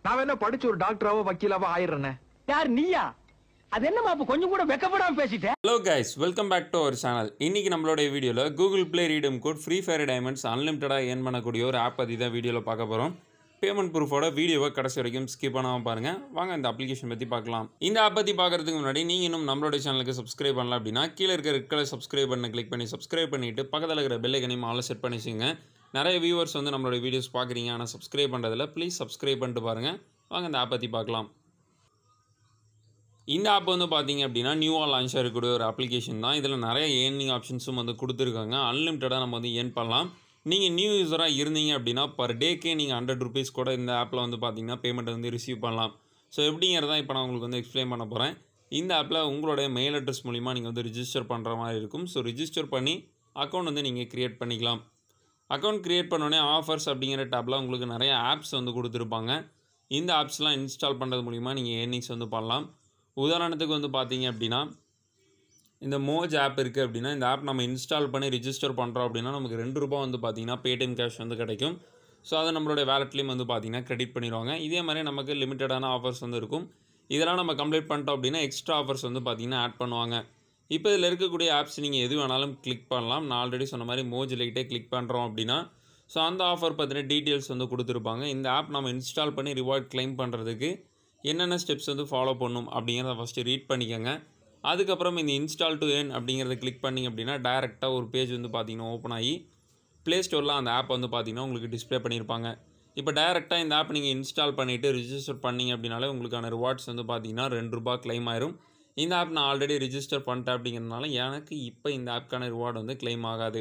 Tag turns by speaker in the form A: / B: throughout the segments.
A: நான் வேணா படிச்சு ஒரு டாக்டராவோ வக்கீலாவோ ஆயிடுறேனே
B: யார் நீயா அது என்னமா அப்ப கொஞ்சம் கூட வெக்கப்படாம பேசிட்ட
C: hello guys welcome back to our channel இன்றைக்கி நம்மளுடைய வீடியோவில் Google play redeem code free fire diamonds அன்லிமிட்டடாக ஏர்ன் பண்ணக்கூடிய ஒரு ஆப் பற்றி தான் வீடியோவில் பார்க்க போகிறோம் பேமெண்ட் ப்ரூஃபோட வீடியோவை கடைசி வரைக்கும் ஸ்கிப் பண்ணாமல் பாருங்கள் வாங்க இந்த அப்ளிகேஷன் பற்றி பார்க்கலாம் இந்த ஆப் பற்றி பார்க்குறதுக்கு முன்னாடி நீங்கள் இன்னும் நம்மளுடைய சேனலுக்கு சப்ஸ்கிரைப் பண்ணல அப்படின்னா கீழே இருக்க ரெட் கலர் சப்ஸ்கிரைப் பண்ண கிளிக் பண்ணி சப்ஸ்கிரைப் பண்ணிவிட்டு பக்கத்தில் இருக்கிற பெல் ஐக்கனையும் ஆல் செட் பண்ணி வச்சுங்க நிறைய வியூவர்ஸ் வந்து நம்மளோட வீடியோஸ் பார்க்குறீங்க ஆனால் சப்ஸ்கிரைப் பண்ணுறதில்ல ப்ளீஸ் சப்ஸ்கிரைப் பண்ணிட்டு பாருங்கள் வாங்க இந்த ஆப் பற்றி பார்க்கலாம் இந்த ஆப் வந்து பார்த்தீங்க அப்படின்னா நியூவாக லான்ச் ஆகக்கூடிய ஒரு அப்ளிகேஷன் தான் இதில் நிறைய ஏர்னிங் ஆப்ஷன்ஸும் வந்து கொடுத்துருக்காங்க அன்லிமிட்டடாக நம்ம வந்து ஏர்ன் பண்ணலாம் நீங்கள் நியூ யூஸராக இருந்தீங்க அப்படின்னா பர் டேக்கே நீங்கள் ஹண்ட்ரட் ருபீஸ் கூட இந்த ஆப்பில் வந்து பார்த்தீங்கன்னா பேமெண்ட் வந்து ரிசீவ் பண்ணலாம் ஸோ எப்படிங்கிறதான் இப்போ நான் உங்களுக்கு வந்து எக்ஸ்பிளைன் பண்ண போகிறேன் இந்த ஆப்பில் உங்களுடைய மெயில் அட்ரஸ் மூலிமா நீங்கள் வந்து ரிஜிஸ்டர் பண்ணுற மாதிரி இருக்கும் ஸோ ரிஜிஸ்டர் பண்ணி அக்கௌண்ட் வந்து நீங்கள் க்ரியேட் பண்ணிக்கலாம் அக்கௌண்ட் க்ரியேட் பண்ணோடனே ஆஃபர்ஸ் அப்படிங்கிற டேப்பில் உங்களுக்கு நிறைய ஆப்ஸ் வந்து கொடுத்துருப்பாங்க இந்த ஆப்ஸ்லாம் இன்ஸ்டால் பண்ணுறது மூலிமா நீங்கள் ஏர்னிங்ஸ் வந்து பண்ணலாம் உதாரணத்துக்கு வந்து பார்த்தீங்க அப்படின்னா இந்த மோஜ் ஆப் இருக்குது அப்படின்னா இந்த ஆப் நம்ம இன்ஸ்டால் பண்ணி ரிஜிஸ்டர் பண்ணுறோம் அப்படின்னா நமக்கு ரெண்டு ரூபா வந்து பார்த்தீங்கன்னா பேடிஎம் கேஷ் வந்து கிடைக்கும் ஸோ அதை நம்மளுடைய வேலட்லேயும் வந்து பார்த்தீங்கன்னா கிரெடிட் பண்ணிடுவாங்க இதே மாதிரி நமக்கு லிமிட்டடான ஆஃபர்ஸ் வந்து இருக்கும் இதெல்லாம் நம்ம கம்ப்ளீட் பண்ணிட்டோம் அப்படின்னா எக்ஸ்ட்ரா ஆஃபர்ஸ் வந்து பார்த்தீங்கன்னா ஆட் பண்ணுவாங்க இப்போ இதில் இருக்கக்கூடிய ஆப்ஸ் நீங்கள் எது வேணாலும் கிளிக் பண்ணலாம் நான் ஆல்ரெடி சொன்ன மாதிரி மோஜ் லைட்டே கிளிக் பண்ணுறோம் அப்படின்னா ஸோ அந்த ஆஃபர் பற்றின டீட்டெயில்ஸ் வந்து கொடுத்துருப்பாங்க இந்த ஆப் நம்ம இன்ஸ்டால் பண்ணி ரிவார்ட் கிளைம் பண்ணுறதுக்கு என்னென்ன ஸ்டெப்ஸ் வந்து ஃபாலோ பண்ணும் அப்படிங்கிறத ஃபஸ்ட்டு ரீட் பண்ணிக்கோங்க அதுக்கப்புறம் இந்த இன்ஸ்டால் டு ஏர்ன் அப்படிங்கிறத கிளிக் பண்ணிங்க அப்படின்னா டேரெக்டாக ஒரு பேஜ் வந்து பார்த்தீங்கன்னா ஓப்பன் ஆகி ப்ளே ஸ்டோரில் அந்த ஆப் வந்து பார்த்தீங்கன்னா உங்களுக்கு டிஸ்ப்ளே பண்ணியிருப்பாங்க இப்போ டேரெக்டாக இந்த ஆப் நீங்கள் இன்ஸ்டால் பண்ணிவிட்டு ரிஜிஸ்டர் பண்ணீங்க அப்படின்னாலே உங்களுக்கான ரிவார்ட்ஸ் வந்து பார்த்தீங்கன்னா ரெண்டு ரூபா claim ஆயிரும் இந்த ஆப் நான் ஆல்ரெடி ரிஜிஸ்டர் பண்ணிட்டேன் அப்படிங்கிறதுனால எனக்கு இப்போ இந்த ஆப்க்கான ரிவார்டு வந்து claim ஆகாது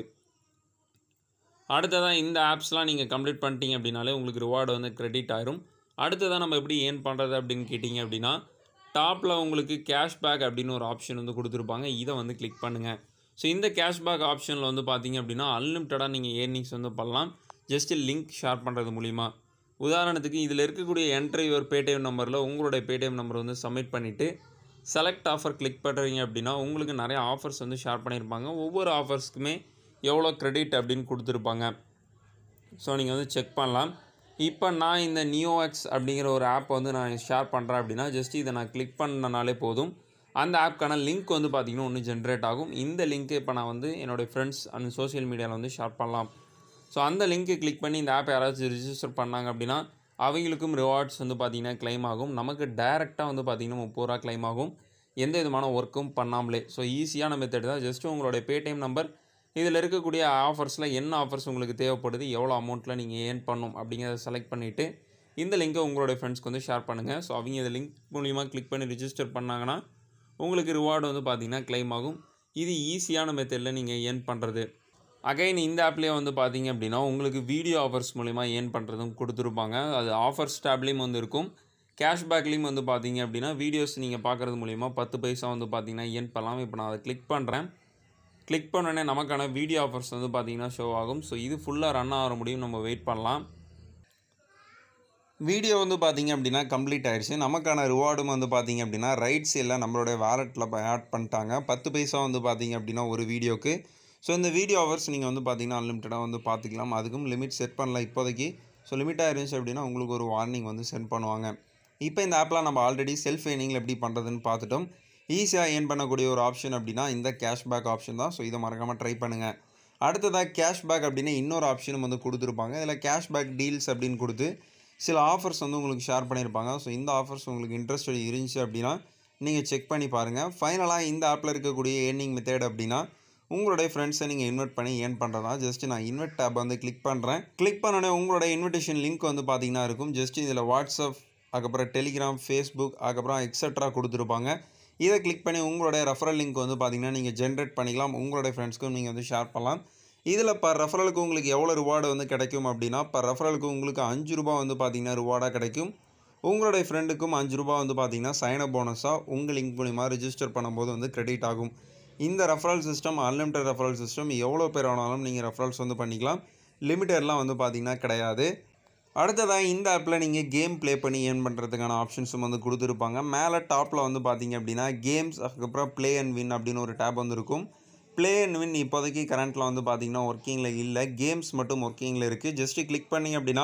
C: அடுத்ததாக இந்த ஆப்ஸ்லாம் நீங்கள் கம்ப்ளீட் பண்ணிட்டீங்க அப்படின்னாலே உங்களுக்கு ரிவார்டு வந்து கிரெடிட் ஆயிரும் அடுத்ததாக நம்ம எப்படி ஏர்ன் பண்ணுறது அப்படின்னு கேட்டிங்க அப்படின்னா டாப்பில் உங்களுக்கு கேஷ்பேக் அப்படின்னு ஒரு ஆப்ஷன் வந்து கொடுத்துருப்பாங்க இதை வந்து கிளிக் பண்ணுங்கள் ஸோ இந்த கேஷ்பேக் ஆப்ஷனில் வந்து பார்த்தீங்க அப்படின்னா அன்லிமிட்டடாக நீங்கள் ஏர்னிங்ஸ் வந்து பண்ணலாம் ஜஸ்ட் லிங்க் ஷேர் பண்ணுறது மூலிமா உதாரணத்துக்கு இதில் இருக்கக்கூடிய என்ட்ரி யுவர் பேடிஎம் நம்பரில் உங்களுடைய பேடிஎம் நம்பர் வந்து சப்மிட் பண்ணிவிட்டு செலக்ட் ஆஃபர் கிளிக் பண்ணுறீங்க அப்படின்னா உங்களுக்கு நிறைய ஆஃபர்ஸ் வந்து ஷேர் பண்ணியிருப்பாங்க ஒவ்வொரு ஆஃபர்ஸ்க்குமே எவ்வளோ கிரெடிட் அப்படின்னு கொடுத்துருப்பாங்க ஸோ நீங்கள் வந்து செக் பண்ணலாம் இப்போ நான் இந்த நியோஎக்ஸ் அப்படிங்கிற ஒரு ஆப் வந்து நான் ஷேர் பண்ணுறேன் அப்படின்னா ஜஸ்ட் இதை நான் கிளிக் பண்ணனாலே போதும் அந்த ஆப்க்கான லிங்க் வந்து பார்த்திங்கன்னா ஒன்று ஜென்ரேட் ஆகும் இந்த லிங்க்கை இப்போ நான் வந்து என்னுடைய ஃப்ரெண்ட்ஸ் அண்ட் சோஷியல் மீடியாவில் வந்து ஷேர் பண்ணலாம் ஸோ அந்த லிங்க்கை கிளிக் பண்ணி இந்த ஆப் யாராச்சும் ரிஜிஸ்டர் பண்ணாங்க அப்படின்னா அவங்களுக்கும் ரிவார்ட்ஸ் வந்து பார்த்திங்கன்னா claim ஆகும் நமக்கு டைரெக்டாக வந்து பார்த்திங்கன்னா முப்பது ரூபா claim ஆகும் எந்த விதமான ஒர்க்கும் பண்ணாமலே ஸோ ஈஸியான மெத்தட் தான் ஜஸ்ட் உங்களுடைய பேடிஎம் நம்பர் இதில் இருக்கக்கூடிய ஆஃபர்ஸில் என்ன ஆஃபர்ஸ் உங்களுக்கு தேவைப்படுது எவ்வளோ அமௌண்ட்டில் நீங்கள் ஏர்ன் பண்ணும் அப்படிங்கிறத செலக்ட் பண்ணிவிட்டு இந்த லிங்கை உங்களுடைய ஃப்ரெண்ட்ஸ்க்கு வந்து ஷேர் பண்ணுங்கள் ஸோ அவங்க இந்த லிங்க் மூலிமா கிளிக் பண்ணி ரிஜிஸ்டர் பண்ணாங்கன்னா உங்களுக்கு ரிவார்டு வந்து பார்த்திங்கன்னா claim ஆகும் இது ஈஸியான மெத்தடில் நீங்கள் ஏர்ன் பண்ணுறது அகைன் இந்த ஆப்லேயே வந்து பார்த்தீங்க அப்படின்னா உங்களுக்கு வீடியோ ஆஃபர்ஸ் மூலிமா ஏர்ன் பண்ணுறதும் கொடுத்துருப்பாங்க அது ஆஃபர்ஸ் டேப்லேயும் வந்து இருக்கும் கேஷ்பேக்லேயும் வந்து பார்த்தீங்க அப்படின்னா வீடியோஸ் நீங்கள் பார்க்குறது மூலிமா பத்து பைசா வந்து பார்த்தீங்கன்னா ஏர்ன் பண்ணலாம் இப்போ நான் அதை கிளிக் பண்ணுறேன் கிளிக் பண்ணோடனே நமக்கான வீடியோ ஆஃபர்ஸ் வந்து பார்த்தீங்கன்னா ஷோ ஆகும் ஸோ இது ஃபுல்லாக ரன் ஆகிற முடியும் நம்ம வெயிட் பண்ணலாம் வீடியோ வந்து பார்த்தீங்க அப்படின்னா கம்ப்ளீட் ஆயிடுச்சு நமக்கான ரிவார்டும் வந்து பார்த்தீங்க அப்படின்னா ரைட்ஸ் எல்லாம் நம்மளுடைய வேலெட்டில் ஆட் பண்ணிட்டாங்க பத்து பைசா வந்து பார்த்தீங்க அப்படின்னா ஒரு வீடியோக்கு ஸோ இந்த வீடியோ ஹவர்ஸ் நீங்கள் வந்து பார்த்தீங்கன்னா அன்லிமிட்டடாக வந்து பார்த்துக்கலாம் அதுக்கும் லிமிட் செட் பண்ணல இப்போதைக்கு ஸோ லிமிட் ஆயிருந்துச்சு அப்படின்னா உங்களுக்கு ஒரு வார்னிங் வந்து சென்ட் பண்ணுவாங்க இப்போ இந்த ஆப்பில் நம்ம ஆல்ரெடி செல்ஃப் ஏர்னிங்கில் எப்படி பண்ணுறதுன்னு பார்த்துட்டோம் ஈஸியாக ஏர்ன் பண்ணக்கூடிய ஒரு ஆப்ஷன் அப்படின்னா இந்த கேஷ்பேக் ஆப்ஷன் தான் ஸோ இதை மறக்காமல் ட்ரை பண்ணுங்கள் அடுத்ததாக கேஷ்பேக் அப்படின்னு இன்னொரு ஆப்ஷனும் வந்து கொடுத்துருப்பாங்க இதில் கேஷ்பேக் டீல்ஸ் அப்படின்னு கொடுத்து சில ஆஃபர்ஸ் வந்து உங்களுக்கு ஷேர் பண்ணியிருப்பாங்க ஸோ இந்த ஆஃபர்ஸ் உங்களுக்கு இன்ட்ரெஸ்டட் இருந்துச்சு அப்படின்னா நீங்கள் செக் பண்ணி பாருங்கள் ஃபைனலாக இந்த ஆப்பில் இருக்கக்கூடிய ஏர்னிங் மெத்தட் அப்படின்னா உங்களுடைய ஃப்ரெண்ட்ஸை நீங்கள் இன்வைட் பண்ணி ஏர்ன் பண்ணுறதா ஜஸ்ட் நான் இன்வைட் டேப் வந்து கிளிக் பண்ணுறேன் கிளிக் பண்ணோடனே உங்களோட இன்விடேஷன் லிங்க் வந்து பார்த்தீங்கன்னா இருக்கும் ஜஸ்ட் இதில் வாட்ஸ்அப் அதுக்கப்புறம் டெலிகிராம் ஃபேஸ்புக் அதுக்கப்புறம் எக்ஸட்ரா கொடுத்துருப்பாங்க இதை கிளிக் பண்ணி உங்களுடைய ரெஃபரல் லிங்க் வந்து பார்த்தீங்கன்னா நீங்கள் ஜென்ரேட் பண்ணிக்கலாம் உங்களுடைய ஃப்ரெண்ட்ஸ்க்கும் நீங்கள் வந்து ஷேர் பண்ணலாம் இதில் பர் ரெஃபரலுக்கு உங்களுக்கு எவ்வளோ ரிவார்டு வந்து கிடைக்கும் அப்படின்னா பர் ரெஃபரலுக்கு உங்களுக்கு அஞ்சு ரூபா வந்து பார்த்தீங்கன்னா ரிவார்டாக கிடைக்கும் உங்களுடைய ஃப்ரெண்டுக்கும் அஞ்சு ரூபா வந்து பார்த்தீங்கன்னா சைன் அப் போனஸாக உங்கள் லிங்க் மூலிமா ரிஜிஸ்டர் பண்ணும்போது வந்து கிரெடிட் ஆகும் இந்த referral system unlimited referral system எவ்வளோ பேர் ஆனாலும் நீங்கள் ரெஃபரல்ஸ் வந்து பண்ணிக்கலாம் லிமிட்டட்லாம் வந்து பார்த்தீங்கன்னா கிடையாது அடுத்ததாக இந்த ஆப்பில் நீங்கள் கேம் ப்ளே பண்ணி ஏர்ன் பண்ணுறதுக்கான ஆப்ஷன்ஸும் வந்து கொடுத்துருப்பாங்க மேலே டாப்பில் வந்து பார்த்தீங்க அப்படின்னா கேம்ஸ் அதுக்கப்புறம் ப்ளே அண்ட் வின் அப்படின்னு ஒரு டேப் வந்து இருக்கும் ப்ளே அண்ட் வின் இப்போதைக்கு கரண்ட்டில் வந்து பார்த்தீங்கன்னா ஒர்க்கிங்கில் இல்லை கேம்ஸ் மட்டும் ஒர்க்கிங்கில் இருக்குது ஜஸ்ட்டு கிளிக் பண்ணிங்க அப்படின்னா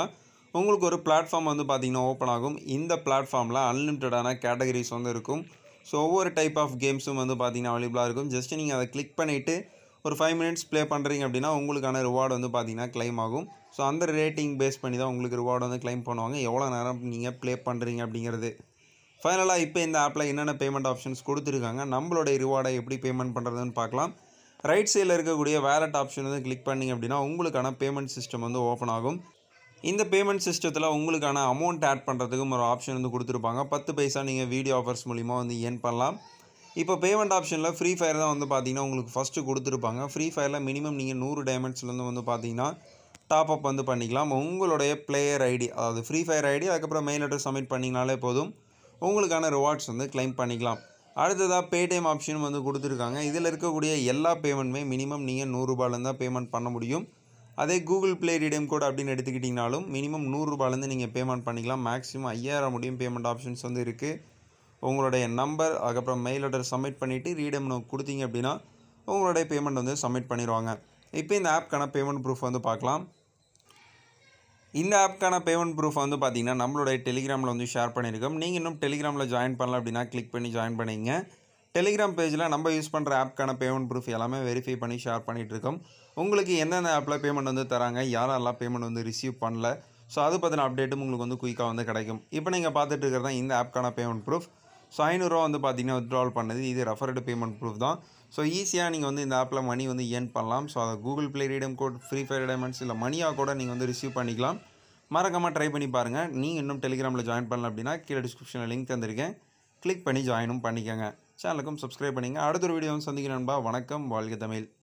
C: உங்களுக்கு ஒரு பிளாட்ஃபார்ம் வந்து பார்த்திங்கன்னா ஓப்பன் ஆகும் இந்த பிளாட்ஃபார்மில் அன்லிமிட்டடான கேட்டகரிஸ் வந்து இருக்கும் ஸோ ஒவ்வொரு டைப் ஆஃப் கேம்ஸும் வந்து பார்த்திங்கன்னா அவைலபிளாக இருக்கும் ஜஸ்ட் நீங்கள் அதை கிளிக் பண்ணிவிட்டு ஒரு ஃபைவ் மினிட்ஸ் ப்ளே பண்ணுறீங்க அப்படின்னா உங்களுக்கான ரிவார்டு வந்து பார்த்திங்கன்னா க்ளைம் ஆகும் ஸோ அந்த ரேட்டிங் பேஸ் பண்ணி தான் உங்களுக்கு ரிவார்டு வந்து க்ளைம் பண்ணுவாங்க எவ்வளோ நேரம் நீங்கள் ப்ளே பண்ணுறீங்க அப்படிங்கிறது ஃபைனலாக இப்போ இந்த ஆப்பில் என்னென்ன பேமெண்ட் ஆப்ஷன்ஸ் கொடுத்துருக்காங்க நம்மளுடைய ரிவார்டை எப்படி பேமெண்ட் பண்ணுறதுன்னு பார்க்கலாம் ரைட் சைடில் இருக்கக்கூடிய வேலட் ஆப்ஷன் வந்து கிளிக் பண்ணிங்க அப்படின்னா உங்களுக்கான பேமெண்ட் சிஸ்டம் வந்து ஓப்பன் ஆகும் இந்த பேமெண்ட் சிஸ்டத்தில் உங்களுக்கான அமௌண்ட் ஆட் பண்ணுறதுக்கும் ஒரு ஆப்ஷன் வந்து கொடுத்துருப்பாங்க பத்து பைசா நீங்கள் வீடியோ ஆஃபர்ஸ் மூலிமா வந்து ஏர்ன் பண்ணலாம் இப்போ பேமெண்ட் ஆப்ஷனில் ஃப்ரீ ஃபயர் தான் வந்து பார்த்தீங்கன்னா உங்களுக்கு ஃபஸ்ட்டு கொடுத்துருப்பாங்க ஃப்ரீ ஃபயரில் மினிமம் நீங்கள் நூறு டைமண்ட்ஸ்லேருந்து வந்து பார்த்தீங்கன்னா டாப் அப் வந்து பண்ணிக்கலாம் உங்களுடைய பிளேயர் ஐடி அதாவது ஃப்ரீ ஃபயர் ஐடி அதுக்கப்புறம் மெயில் அட்ரஸ் சப்மிட் பண்ணிங்கனாலே போதும் உங்களுக்கான ரிவார்ட்ஸ் வந்து கிளைம் பண்ணிக்கலாம் அடுத்ததாக பேடிஎம் ஆப்ஷன் வந்து கொடுத்துருக்காங்க இதில் இருக்கக்கூடிய எல்லா பேமெண்ட்டுமே மினிமம் நீங்கள் நூறுரூபாலேருந்து தான் பேமெண்ட் பண்ண முடியும் அதே கூகுள் ப்ளே ரிடீம் கோட் அப்படின்னு எடுத்துக்கிட்டிங்கனாலும் மினிமம் நூறுரூபாலேருந்து நீங்கள் பேமெண்ட் பண்ணிக்கலாம் மேக்ஸிமம் ஐயாயிரம் முடியும் பேமெண்ட் ஆப்ஷன்ஸ் வந்து இருக்குது உங்களுடைய நம்பர் அதுக்கப்புறம் மெயில் அட்ரஸ் சப்மிட் பண்ணிவிட்டு ரீடம் கொடுத்தீங்க அப்படின்னா உங்களுடைய பேமெண்ட் வந்து சப்மிட் பண்ணிடுவாங்க இப்போ இந்த ஆப்க்கான பேமெண்ட் ப்ரூஃப் வந்து பார்க்கலாம் இந்த ஆப்க்கான பேமெண்ட் ப்ரூஃப் வந்து பார்த்தீங்கன்னா நம்மளுடைய டெலிகிராமில் வந்து ஷேர் பண்ணியிருக்கோம் நீங்கள் இன்னும் டெலிகிராமில் ஜாயின் பண்ணல அப்படின்னா கிளிக் பண்ணி ஜாயின் பண்ணிங்க டெலிகிராம் பேஜில் நம்ம யூஸ் பண்ணுற ஆப்க்கான பேமெண்ட் ப்ரூஃப் எல்லாமே வெரிஃபை பண்ணி ஷேர் பண்ணிகிட்ருக்கோம் உங்களுக்கு எந்தெந்த ஆப்பில் பேமெண்ட் வந்து தராங்க யாரெல்லாம் பேமெண்ட் வந்து ரிசீவ் பண்ணல ஸோ அது பற்றின அப்டேட்டும் உங்களுக்கு வந்து குயிக்காக வந்து கிடைக்கும் இப்போ நீங்கள் பார்த்துட்டு இருக்கிறது தான் இந்த ஆப்க்கான பேமெண்ட் ப்ரூஃப் ஸோ ஐநூறுரூவா வந்து பார்த்தீங்கன்னா வித்ட்ரால் பண்ணது இது ரெஃபர்டு பேமெண்ட் ப்ரூஃப் தான் ஸோ ஈஸியாக நீங்கள் வந்து இந்த ஆப்பில் மணி வந்து ஏர்ன் பண்ணலாம் ஸோ அதை Google play redeem code free fire diamonds இல்லை மணியாக கூட நீங்கள் வந்து ரிசீவ் பண்ணிக்கலாம் மறக்காமல் ட்ரை பண்ணி பாருங்கள் நீங்கள் இன்னும் டெலிகிராமில் ஜாயின் பண்ணல அப்படின்னா கீழே டிஸ்கிரிப்ஷனில் லிங்க் தந்திருக்கேன் கிளிக் பண்ணி ஜாயினும் பண்ணிக்கோங்க சேனலுக்கும் சப்ஸ்கிரைப் பண்ணிங்க அடுத்த ஒரு வீடியோவும் சந்திக்கிறேன் நண்பா வணக்கம் வாழ்க தமிழ்